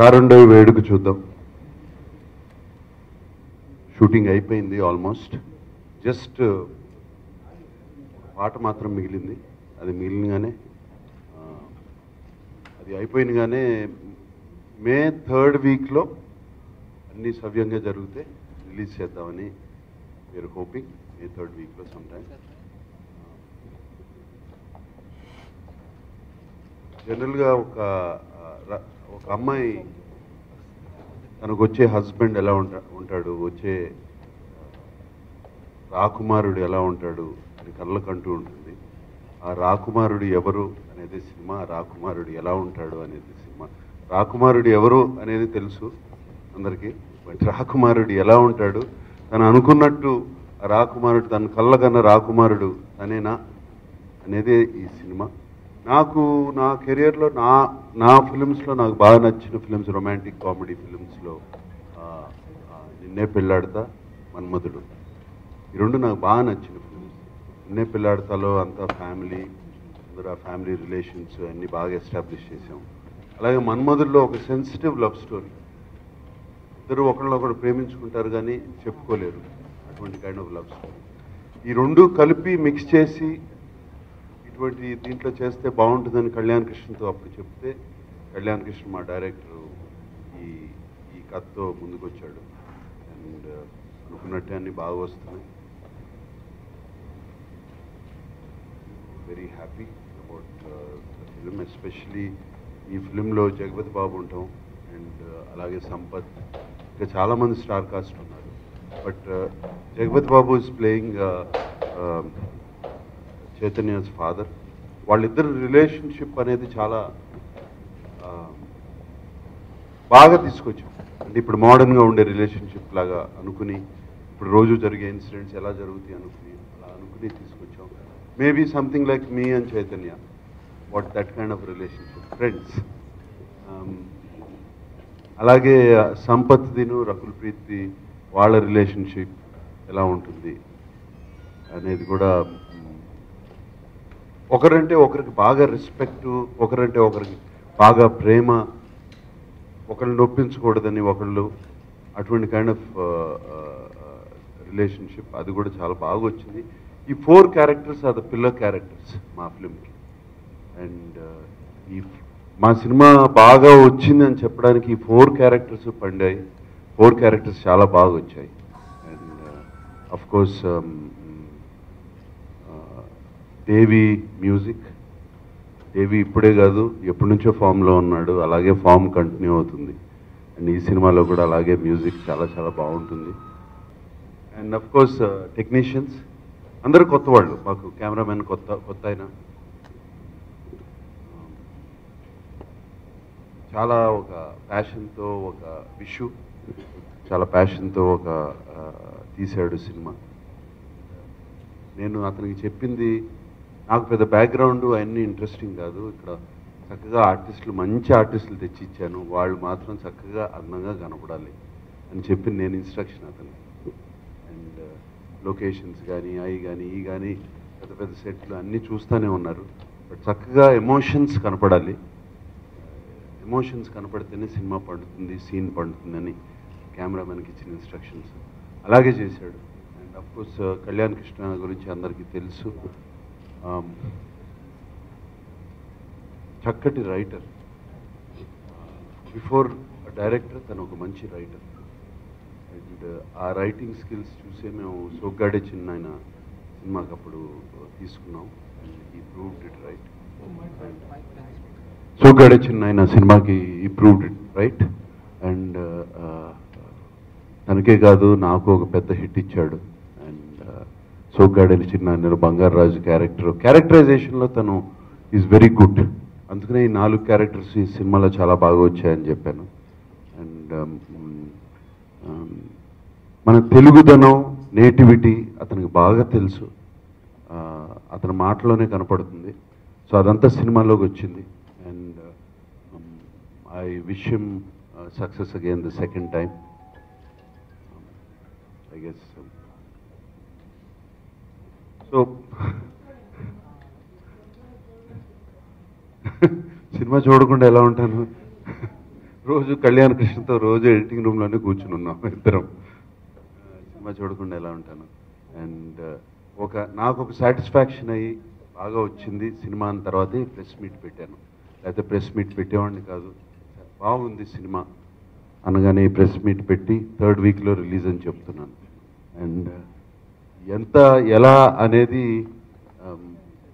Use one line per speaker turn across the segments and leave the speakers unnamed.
రారుండే వేడుక చూద్దాం షూటింగ్ అయిపోయింది ఆల్మోస్ట్ జస్ట్ పాట మాత్రం మిగిలింది అది మిగిలినగానే ఆ, అది అయిపోయినగానే మే థర్డ్ వీక్లో అన్నీ సవ్యంగా జరిగితే రిలీజ్ చేద్దామని మీరు హోపింగ్ మే థర్డ్ వీక్లో సమ్ టైం జనరల్గా ఒక ఆ, ర- ఒక అమ్మాయి తనకు వచ్చే హస్బెండ్ ఎలా ఉంటా ఉంటాడు వచ్చే రాకుమారుడు ఎలా ఉంటాడు అని కళ్ళకంటూ ఉంటుంది ఆ రాకుమారుడు ఎవరు అనేది సినిమా ఆ రాకుమారుడు ఎలా ఉంటాడు అనేది సినిమా రాకుమారుడు ఎవరు అనేది తెలుసు అందరికీ బట్ రాకుమారుడు ఎలా ఉంటాడు తను అనుకున్నట్టు ఆ రాకుమారుడు తన కళ్ళ కన్నా రాకుమారుడు తనేనా అనేదే ఈ సినిమా నాకు నా కెరియర్లో నా నా ఫిలిమ్స్లో నాకు బాగా నచ్చిన ఫిలిమ్స్ రొమాంటిక్ కామెడీ ఫిలిమ్స్లో నిన్నే పెళ్ళాడతా మన్మధుడు ఈ రెండు నాకు బాగా నచ్చిన ఫిలిమ్స్ నిన్నే పెళ్ళాడతాలో అంతా ఫ్యామిలీ అందరూ ఆ ఫ్యామిలీ రిలేషన్స్ అన్నీ బాగా ఎస్టాబ్లిష్ చేసాం అలాగే మన్మధుల్లో ఒక సెన్సిటివ్ లవ్ స్టోరీ ఇద్దరు ఒకళ్ళొకడు ప్రేమించుకుంటారు కానీ చెప్పుకోలేరు అటువంటి కైండ్ ఆఫ్ లవ్ స్టోరీ ఈ రెండు కలిపి మిక్స్ చేసి ఇటువంటి దీంట్లో చేస్తే బాగుంటుందని కళ్యాణ్ కృష్ణతో అప్పుడు చెప్తే కళ్యాణ్ కృష్ణ మా డైరెక్టర్ ఈ ఈ కథతో ముందుకు వచ్చాడు అండ్ అనుకున్నట్టే అన్ని బాగా వస్తున్నాయి very happy about the film especially ఈ ఫిలింలో జగపతి బాబు ఉంటాం అండ్ అలాగే సంపత్ ఇంకా చాలామంది స్టార్ కాస్ట్ ఉన్నారు but Jagapathi Babu is playing Chaitanya's father వాళ్ళిద్దరి రిలేషన్షిప్ అనేది చాలా ఆ, బాగా తీసుకొచ్చాం అంటే ఇప్పుడు మోడర్న్గా ఉండే రిలేషన్షిప్ లాగా అనుకుని ఇప్పుడు రోజు జరిగే ఇన్సిడెంట్స్ ఎలా జరుగుతాయి అనుకుని అలా అనుకుని తీసుకొచ్చాం maybe something like me and Chaitanya what that kind of relationship friends అలాగే సంపత్ దిను రకుల్ ప్రీతి వాళ్ళ రిలేషన్షిప్ ఎలా ఉంటుంది అనేది కూడా మ్, ఒకరంటే ఒకరికి బాగా రెస్పెక్ట్ ఒకరంటే ఒకరికి బాగా ప్రేమ ఒకళ్ళు నొప్పించకూడదని ఒకళ్ళు అటువంటి కైండ్ ఆఫ్ రిలేషన్షిప్ అది కూడా చాలా బాగా వచ్చింది ఈ four characters are the pillar characters మా ఫిల్మ్కి అండ్ ఈ మా సినిమా బాగా వచ్చింది అని చెప్పడానికి ఈ ఫోర్ క్యారెక్టర్స్ పండాయి ఫోర్ క్యారెక్టర్స్ చాలా బాగా వచ్చాయి and of course Devi music Devi ఇప్పుడే కాదు ఎప్పటి నుంచో ఫామ్లో ఉన్నాడు అలాగే ఫామ్ కంటిన్యూ అవుతుంది అండ్ ఈ సినిమాలో కూడా అలాగే మ్యూజిక్ చాలా చాలా బాగుంటుంది అండ్ అఫ్ కోర్స్ టెక్నీషియన్స్ అందరూ కొత్త వాళ్ళు మాకు కెమెరామెన్ కొత్త కొత్త ఆయన చాలా ఒక ప్యాషన్తో ఒక విషు చాలా ప్యాషన్తో ఒక ఆ, తీశాడు సినిమా నేను అతనికి చెప్పింది నాకు పెద్ద బ్యాక్గ్రౌండ్ అవన్నీ ఇంట్రెస్టింగ్ కాదు ఇక్కడ చక్కగా ఆర్టిస్టులు మంచి ఆర్టిస్టులు తెచ్చి ఇచ్చాను వాళ్ళు మాత్రం చక్కగా అందంగా కనపడాలి అని చెప్పి నేను ఇన్స్ట్రక్షన్ అతనికి అండ్ లొకేషన్స్ కానీ అవి కానీ ఈ కానీ పెద్ద పెద్ద సెట్లు అన్నీ చూస్తూనే ఉన్నారు బట్ చక్కగా ఎమోషన్స్ కనపడాలి ఎమోషన్స్ కనపడితేనే సినిమా పండుతుంది సీన్ పండుతుందని కెమెరామెన్కి ఇచ్చిన ఇన్స్ట్రక్షన్స్ అలాగే చేశాడు and of course Kalyan Krishna గురించి అందరికీ తెలుసు Um, చక్కటి రైటర్ బిఫోర్ డైరెక్టర్ తను ఒక మంచి రైటర్ అండ్ ఆ రైటింగ్ స్కిల్స్ చూసే మేము సోగ్గాడే చిన్న ఆయన సినిమాకి అప్పుడు తీసుకున్నాం అండ్ ఈ ప్రూవ్డ్ ఇట్ రైట్ సోగ్గాడే చిన్న ఆయన సినిమాకి ఈ ప్రూవ్డ్ ఇట్ రైట్ అండ్ తనకే కాదు నాకు ఒక పెద్ద హిట్ ఇచ్చాడు అండ్ సోగ్గాడని చిన్న నేను బంగారాజు క్యారెక్టర్ క్యారెక్టరైజేషన్లో తను ఈజ్ వెరీ గుడ్ అందుకనే ఈ నాలుగు క్యారెక్టర్స్ ఈ సినిమాలో చాలా బాగా వచ్చాయని చెప్పాను అండ్ మన తెలుగుదనం నేటివిటీ అతనికి బాగా తెలుసు ఆ, అతని మాటలోనే కనపడుతుంది సో అదంతా సినిమాలోకి వచ్చింది and I wish him success again the second time I guess so cinema చూడకుండా ఎలా ఉంటాను రోజు కళ్యాణ్ కృష్ణతో రోజు ఎడిటింగ్ రూమ్లోనే కూర్చుని ఉన్నాం ఇద్దరం ఆ, సినిమా చూడకుండా ఎలా ఉంటాను అండ్ ఒక నాకు ఒక సాటిస్ఫాక్షన్ అయ్యి బాగా వచ్చింది సినిమా అన్న తర్వాతే ప్రెస్ మీట్ పెట్టాను లేకపోతే ప్రెస్ మీట్ పెట్టేవాడిని కాదు బాగుంది సినిమా అనగానే ప్రెస్ మీట్ పెట్టి థర్డ్ వీక్లో రిలీజ్ అని చెప్తున్నాను అండ్ ఎంత ఎలా అనేది um,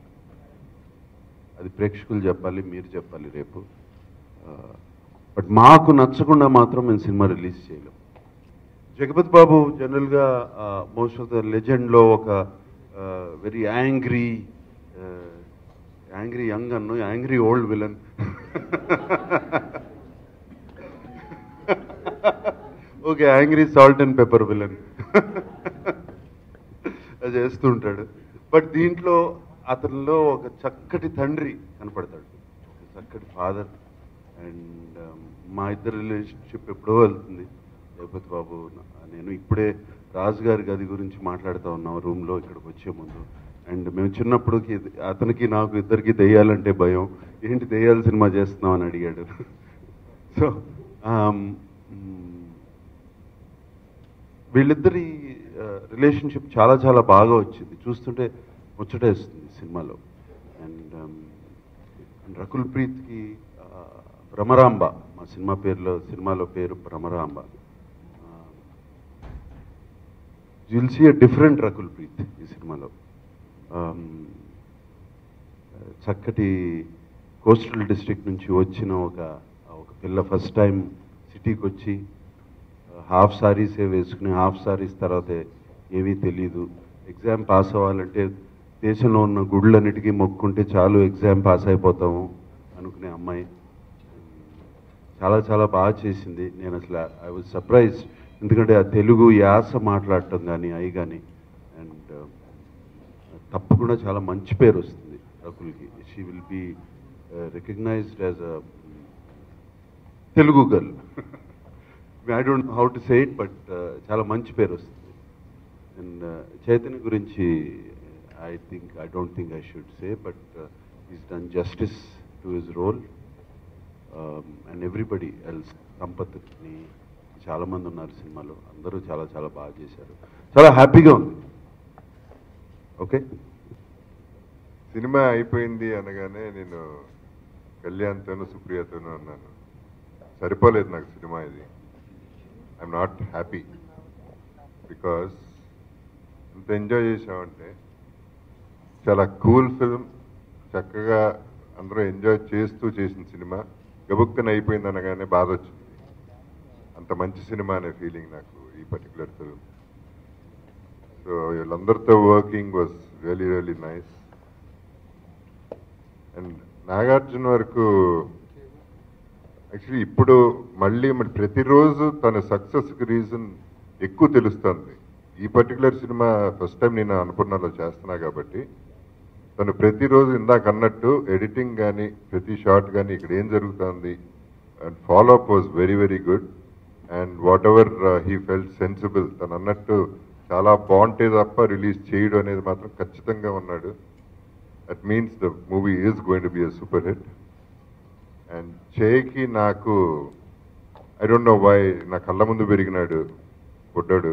అది ప్రేక్షకులు చెప్పాలి మీరు చెప్పాలి రేపు బట్ మాకు నచ్చకుండా మాత్రం మేము సినిమా రిలీజ్ చేయలేం జగపత్ బాబు జనరల్గా మోస్ట్ ఆఫ్ ద లెజెండ్లో ఒక వెరీ యాంగ్రీ యాంగ్రీ యంగ్ అన్ను angry old villain okay angry salt and pepper villain అది చేస్తూ ఉంటాడు బట్ దీంట్లో అతనిలో ఒక చక్కటి తండ్రి కనపడతాడు ఒక చక్కటి ఫాదర్ అండ్ మా ఇద్దరు రిలేషన్షిప్ ఎప్పుడో వెళ్తుంది జగపతి బాబు నా- నేను ఇప్పుడే రాజు గారి గది గురించి మాట్లాడుతూ ఉన్నాం రూమ్లో ఇక్కడికి వచ్చే ముందు అండ్ మేము చిన్నప్పుడు అతనికి నాకు ఇద్దరికి దెయ్యాలంటే భయం ఏంటి దెయ్యాల సినిమా చేస్తున్నాం అని అడిగాడు సో వీళ్ళిద్దరి రిలేషన్షిప్ చాలా చాలా బాగా వచ్చింది చూస్తుంటే ముచ్చటేస్తుంది సినిమాలో అండ్ అండ్ రకుల్ ప్రీత్కి ఆ, భ్రమరాంబ మా సినిమా పేరులో సినిమాలో పేరు Bhramaramba you'll see a different Rakul Preet ఈ సినిమాలో Um, చక్కటి కోస్టల్ డిస్ట్రిక్ట్ నుంచి వచ్చిన ఒక ఒక పిల్ల ఫస్ట్ టైం సిటీకి వచ్చి హాఫ్ సారీసే వేసుకుని హాఫ్ సారీస్ తర్వాత ఏమీ తెలీదు ఎగ్జామ్ పాస్ అవ్వాలంటే దేశంలో ఉన్న గుళ్ళన్నిటికీ మొక్కుంటే చాలు ఎగ్జామ్ పాస్ అయిపోతాము అనుకునే అమ్మాయి చాలా చాలా బాగా చేసింది నేను అసలు ఐ వాజ్ సర్ప్రైజ్ ఎందుకంటే ఆ తెలుగు యాస మాట్లాడటం కానీ అవి కానీ అండ్ తప్పకుండా చాలా మంచి పేరు వస్తుంది రకుల్కి she will be recognised as a Telugu girl I don't how to say it but చాలా మంచి పేరు వస్తుంది అండ్ చైతన్య గురించి I think I don't think I should say but is done justice to his role and everybody else సంపత్ని చాలామంది ఉన్నారు సినిమాలో అందరూ చాలా చాలా బాగా చేశారు చాలా హ్యాపీగా ఉంది ఓకే
సినిమా అయిపోయింది అనగానే నేను కళ్యాణ్తోనూ సుప్రియతోనూ అన్నాను సరిపోలేదు నాకు సినిమా ఇది ఐఎమ్ నాట్ హ్యాపీ బికాస్ ఎంత ఎంజాయ్ చేసామంటే చాలా కూల్ ఫిల్మ్ చక్కగా అందరూ ఎంజాయ్ చేస్తూ చేసిన సినిమా గబుక్కన అయిపోయింది అనగానే బాధ వచ్చింది అంత మంచి సినిమా అనే ఫీలింగ్ నాకు ఈ పర్టికులర్ ఫిల్మ్ సో వీళ్ళందరితో working was really really nice and Nagarjuna వరకు యాక్చువల్లీ ఇప్పుడు మళ్ళీ మరి ప్రతిరోజు తన సక్సెస్కి రీజన్ ఎక్కువ తెలుస్తుంది ఈ పర్టికులర్ సినిమా ఫస్ట్ టైం నేను అనుకున్నాలో చేస్తున్నా కాబట్టి తను ప్రతిరోజు ఇందాక అన్నట్టు ఎడిటింగ్ కానీ ప్రతి షాట్ కానీ ఇక్కడ ఏం జరుగుతుంది and follow up was very very good and whatever he felt sensible తను అన్నట్టు చాలా బాగుంటే తప్ప రిలీజ్ చేయడం అనేది మాత్రం ఖచ్చితంగా ఉన్నాడు that means the movie is going to be a super hit and చేకి నాకు ఐ డోంట్ నో వై నా కళ్ళ ముందు పెరిగినాడు పుట్టాడు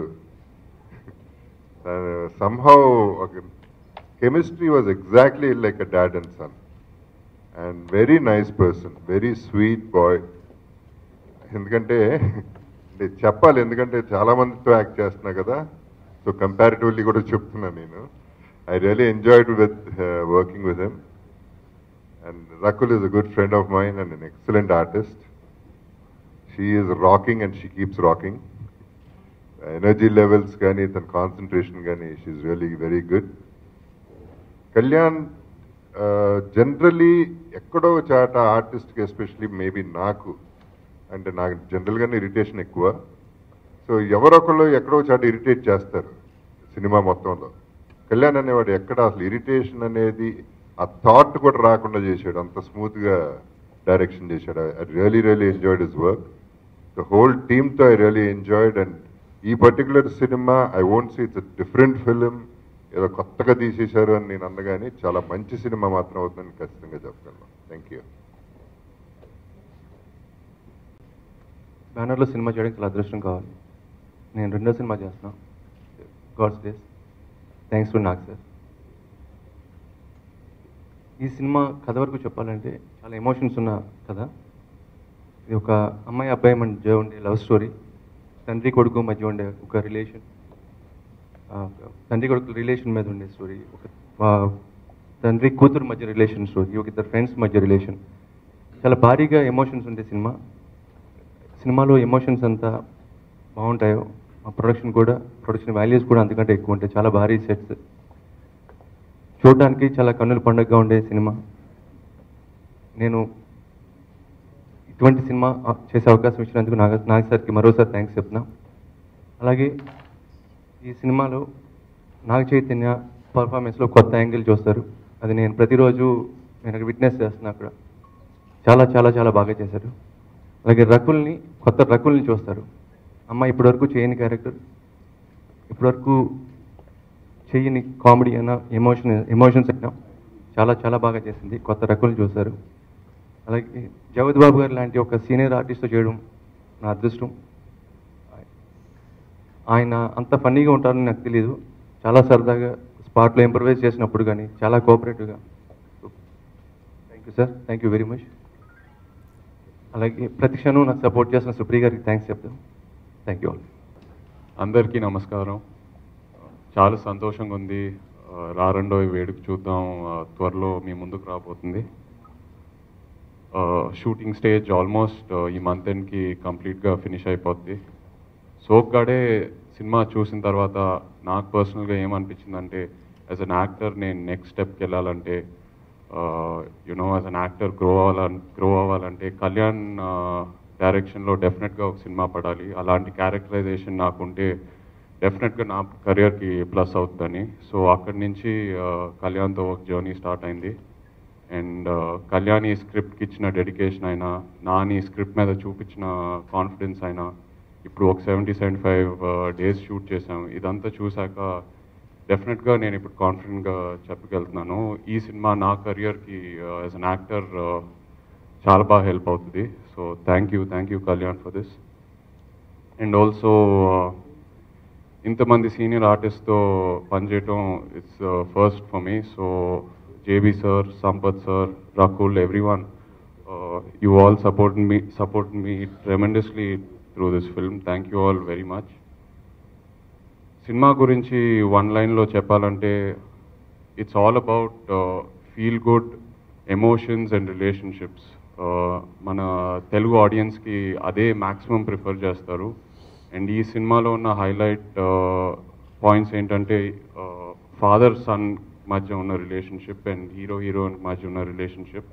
somehow chemistry was exactly like a dad and son and very nice person very sweet boy ఎందుకంటే అంటే చెప్పాలి ఎందుకంటే చాలా మందితో యాక్ట్ చేస్తున్నా కదా సో కంపారిటివ్లీ కూడా చెప్తున్నా నేను I really enjoyed with working with him and Rakul is a good friend of mine and an excellent artist she is rocking and she keeps rocking energy levels కానీ తన కాన్సన్ట్రేషన్ కానీ she really very good Kalyan generally ఎక్కడో చాట ఆర్టిస్ట్కి especially maybe నాకు అంటే నాకు జనరల్గానే irritation ఎక్కువ సో ఎవరొకళ్ళు ఎక్కడో చాట ఇరిటేట్ చేస్తారు సినిమా మొత్తంలో కళ్యాణ్ అనేవాడు ఎక్కడ అసలు ఇరిటేషన్ అనేది ఆ థాట్ కూడా రాకుండా చేశాడు అంత స్మూత్గా డైరెక్షన్ చేశాడు I really really enjoyed his work the whole టీమ్తో ఐ రియలీ ఎంజాయ్డ్ అండ్ ఈ particular cinema I won't see it's different film ఏదో కొత్తగా తీసేశారు అని నేను అందగాని చాలా మంచి సినిమా మాత్రం అవుతుందని ఖచ్చితంగా చెప్పగలను థ్యాంక్ యూ
బ్యానర్లో సినిమా చేయడానికి చాలా అదృష్టం కావాలి నేను రెండో సినిమా చేస్తున్నాను God's days thanks to Nag sir ఈ సినిమా కథ వరకు చెప్పాలంటే చాలా ఎమోషన్స్ ఉన్న కథ ఇది ఒక అమ్మాయి అబ్బాయి మధ్య ఉండే లవ్ స్టోరీ తండ్రి కొడుకు మధ్య ఉండే ఒక రిలేషన్ తండ్రి కొడుకు రిలేషన్ మీద ఉండే స్టోరీ ఒక ఆ, తండ్రి కూతురు మధ్య రిలేషన్ స్టోరీ ఒక ఇద్దరు ఫ్రెండ్స్ మధ్య రిలేషన్ చాలా భారీగా ఎమోషన్స్ ఉండే సినిమా సినిమాలో ఎమోషన్స్ అంతా బాగుంటాయో ఆ ప్రొడక్షన్ కూడా ప్రొడక్షన్ వాల్యూస్ కూడా అంతకంటే ఎక్కువ ఉంటాయి చాలా భారీ సెట్స్ చూడడానికి చాలా కన్నుల పండుగగా ఉండే సినిమా నేను ఇటువంటి సినిమా ఆ, చేసే అవకాశం ఇచ్చినందుకు నాగ నాగ్ సార్కి మరోసారి థ్యాంక్స్ చెప్తున్నా అలాగే ఈ సినిమాలో నాగ చైతన్య పర్ఫార్మెన్స్లో కొత్త యాంగిల్ చూస్తారు అది నేను ప్రతిరోజు నేను విట్నెస్ చేస్తున్నా అక్కడ చాలా చాలా చాలా బాగా చేశారు అలాగే రకుల్ని కొత్త రకుల్ని చూస్తారు అమ్మ ఇప్పటివరకు చేయని క్యారెక్టర్ ఇప్పటివరకు చెయ్యని కామెడీ అయినా ఎమోషన్ ఎమోషన్స్ అయినా చాలా చాలా బాగా చేసింది కొత్త రకుల్ని చూశారు అలాగే జగద్ బాబు గారు లాంటి ఒక సీనియర్ ఆర్టిస్ట్తో చేయడం నా అదృష్టం ఆయన అంత ఫన్నీగా ఉంటారని నాకు తెలియదు చాలా సరదాగా స్పాట్లో ఇంప్రవైజ్ చేసినప్పుడు కానీ చాలా కోఆపరేటివ్గా thank you sir thank you very much అలాగే ప్రతి క్షణం నాకు సపోర్ట్ చేసిన సుప్రియ గారికి థ్యాంక్స్ చెప్తాను థ్యాంక్ యూ ఆల్
అందరికీ నమస్కారం చాలా సంతోషంగా ఉంది ఆ, రారండో ఈ వేడుక చూద్దాం ఆ, త్వరలో మీ ముందుకు రాబోతుంది ఆ, షూటింగ్ స్టేజ్ ఆల్మోస్ట్ ఆ, ఈ మంత్ ఎండ్కి కంప్లీట్గా ఫినిష్ అయిపోద్ది సోగ్గాడే సినిమా చూసిన తర్వాత నాకు పర్సనల్గా ఏమనిపించిందంటే యాజ్ అన్ యాక్టర్ నేను నెక్స్ట్ స్టెప్కి వెళ్ళాలంటే you know as an actor grow అవ్వాలని గ్రో అవ్వాలంటే కళ్యాణ్ డైరెక్షన్లో డెఫినెట్గా ఒక సినిమా పడాలి అలాంటి క్యారెక్టరైజేషన్ నాకుంటే డెఫినెట్గా నా కెరియర్కి ప్లస్ అవుతుందని సో అక్కడి నుంచి ఆ, కళ్యాణ్తో ఒక జర్నీ స్టార్ట్ అయింది అండ్ కళ్యాణి స్క్రిప్ట్కి ఇచ్చిన డెడికేషన్ అయినా నాని స్క్రిప్ట్ మీద చూపించిన కాన్ఫిడెన్స్ అయినా ఇప్పుడు ఒక seventy seventy five days shoot చేసాం ఇదంతా చూశాక డెఫినెట్గా నేను ఇప్పుడు కాన్ఫిడెంట్గా చెప్పగలుగుతున్నాను ఈ సినిమా నా కెరియర్కి యాజ్ అన్ యాక్టర్ చాలా బాగా హెల్ప్ అవుతుంది so thank you thank you Kalyan for this and also ఇంతమంది సీనియర్ ఆర్టిస్ట్తో పనిచేయటం it's first for me so JB sir Sampath sir Rakul everyone you all support me support me tremendously through this film thank you all very much cinema గురించి one లైన్లో చెప్పాలంటే it's all about feel good emotions and relationships మన తెలుగు ఆడియన్స్కి అదే maximum prefer చేస్తారు and ఈ సినిమాలో ఉన్న హైలైట్ పాయింట్స్ ఏంటంటే ఫాదర్ సన్ మధ్య ఉన్న రిలేషన్షిప్ అండ్ హీరో హీరోయిన్ మధ్య ఉన్న relationship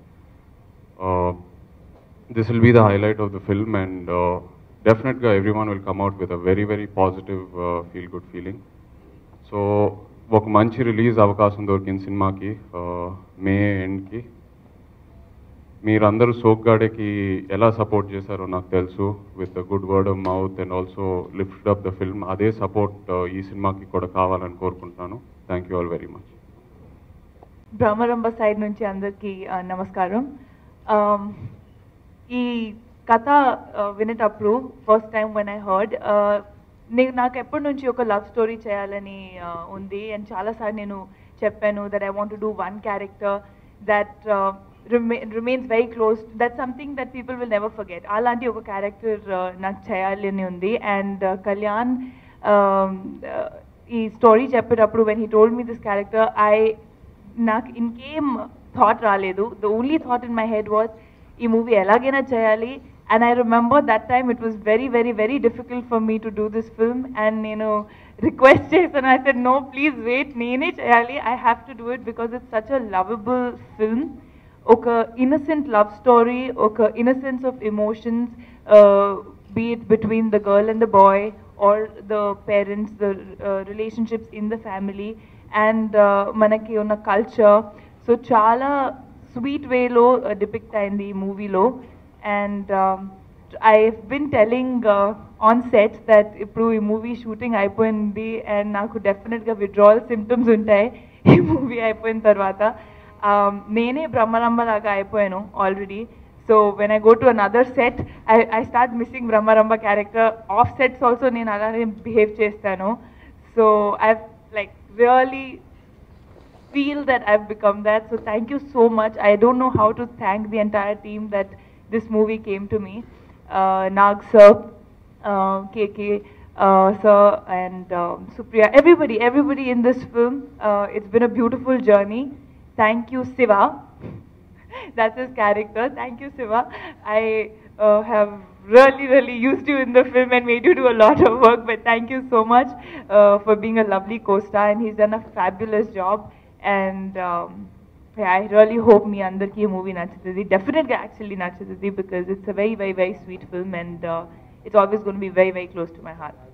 this will be the highlight of the film and uh, definitely everyone will come out with a very very positive uh, feel good feeling so ఒక మంచి release అవకాశం దొరికింది సినిమాకి మే ఎండ్కి మీరందరూ సోగ్గాడేకి ఎలా support చేశారో నాకు తెలుసు with good word of mouth and also lift up the film అదే సపోర్ట్ ఈ సినిమాకి కూడా కావాలని కోరుకుంటున్నాను thank you all very much
Bhramaramba side నుంచి అందరికీ ఆ, నమస్కారం Um, ఈ కథ ఆ, వినేటప్పుడు first time when I heard నేను నాకు ఎప్పటి నుంచి ఒక లవ్ స్టోరీ చేయాలని ఆ, ఉంది అండ్ చాలాసార్లు నేను చెప్పాను that I want do one character that remains very close that something that people will never forget అలాంటి ఒక క్యారెక్టర్ నాకు చేయాలని ఉంది అండ్ కళ్యాణ్ um, uh, ఈ స్టోరీ చెప్పేటప్పుడు when he told me this character I నాకు ఇంకేం థాట్ రాలేదు the only thought in my head was ఈ మూవీ ఎలాగైనా చేయాలి and I remember that time it was very very very difficult for me to do this film and నేను request చేశాను I said no please wait నేనే చేయాలి I have to do it because it's such a lovable film ఒక innocent love story ఒక innocence of emotions be it between the girl and the boy or the parents, the uh, relationships in the family and uh, మనకి ఉన్న culture so చాలా sweet వేలో depict అయింది ఈ మూవీలో and I been telling on set that ఇప్పుడు ఈ movie shooting అయిపోయింది అండ్ నాకు డెఫినెట్గా విడ్రావల్ సిమ్టమ్స్ ఉంటాయి ఈ మూవీ అయిపోయిన తర్వాత Um, నేనే బ్రహ్మరంభ లాగా అయిపోయాను already So when I go to another set, I, I start missing Brahma Ramba character. Off sets also నేను అలానే బిహేవ్ చేస్తాను so I like really feel that I've become that. So thank you so much. I don't know how to thank the entire team that this movie came to me. Uh, Nag sir, uh, KK uh, sir, and um, Supriya, everybody, everybody in this film. Uh, it's been a beautiful journey. Thank you, Siva. That's his character. Thank you, Siva. I uh, have really, really used you in the film and made you do a lot of work. But thank you so much uh, for being a lovely co-star, and he's done a fabulous job. And um, yeah, I really hope me అందరికీ movie నచ్చుతుంది డెఫినెట్గా actually నచ్చుతుంది because it's a very, very, very sweet film and uh, it's always going to be very, very close to my heart.